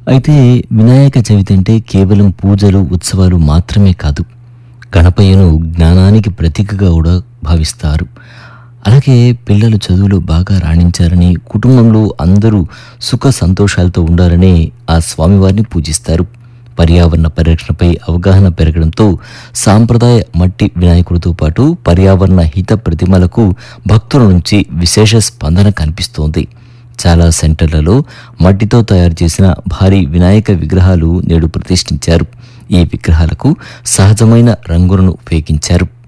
అయితే వినాయక చవితి అంటే కేవలం పూజలు ఉత్సవాలు మాత్రమే కాదు గణపయ్యను జ్ఞానానికి ప్రతీకగా కూడా భావిస్తారు అలాగే పిల్లలు చదువులు బాగా రాణించారని కుటుంబంలో అందరూ సుఖ సంతోషాలతో ఉండాలని ఆ స్వామివారిని పూజిస్తారు పర్యావరణ పరిరక్షణపై అవగాహన పెరగడంతో సాంప్రదాయ మట్టి వినాయకుడితో పాటు పర్యావరణ హిత ప్రతిమలకు భక్తుల నుంచి విశేష స్పందన కనిపిస్తోంది చాలా సెంటర్లలో మట్టితో తయారు చేసిన భారీ వినాయక విగ్రహాలు నేడు ప్రతిష్ఠించారు ఈ విగ్రహాలకు సహజమైన రంగులను ఉపయోగించారు